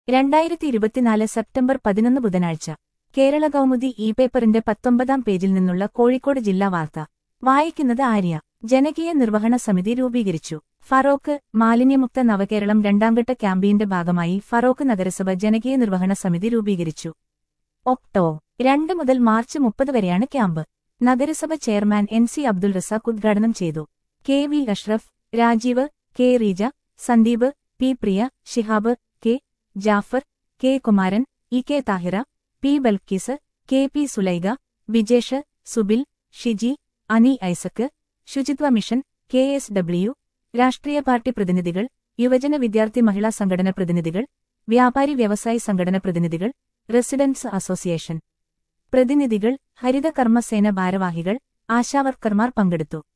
രണ്ടായിരത്തി ഇരുപത്തിനാല് സെപ്റ്റംബർ പതിനൊന്ന് ബുധനാഴ്ച കേരള കൗമുദി ഇ പേപ്പറിന്റെ പത്തൊമ്പതാം പേജിൽ നിന്നുള്ള കോഴിക്കോട് ജില്ലാ വാർത്ത വായിക്കുന്നത് ആര്യ ജനകീയ നിർവഹണ സമിതി രൂപീകരിച്ചു ഫറോക്ക് മാലിന്യമുക്ത നവകേരളം രണ്ടാംഘട്ട ക്യാമ്പയിന്റെ ഭാഗമായി ഫറോക്ക് നഗരസഭ ജനകീയ നിർവഹണ സമിതി രൂപീകരിച്ചു ഒക്ടോ രണ്ട് മുതൽ മാർച്ച് മുപ്പത് വരെയാണ് ക്യാമ്പ് നഗരസഭ chairman N C Abdul Razak ഉദ്ഘാടനം ചെയ്തു K V Ashraf Rajeev K Reeja Sandeep P Priya Shihab K Jafar K Kumaran E K Thahira P Balkees K P Sulaiga Vijesh Subil Shiji Ani Isaac ശുചിത്വ മിഷൻ കെ എസ് ഡബ്ല്യു രാഷ്ട്രീയ പാർട്ടി പ്രതിനിധികൾ യുവജന വിദ്യാർത്ഥി മഹിളാ സംഘടന പ്രതിനിധികൾ വ്യാപാരി വ്യവസായി സംഘടന പ്രതിനിധികൾ റെസിഡൻസ് അസോസിയേഷൻ പ്രതിനിധികൾ ഹരിത കർമ്മസേന ഭാരവാഹികൾ ആശാവർക്കർമാർ പങ്കെടുത്തു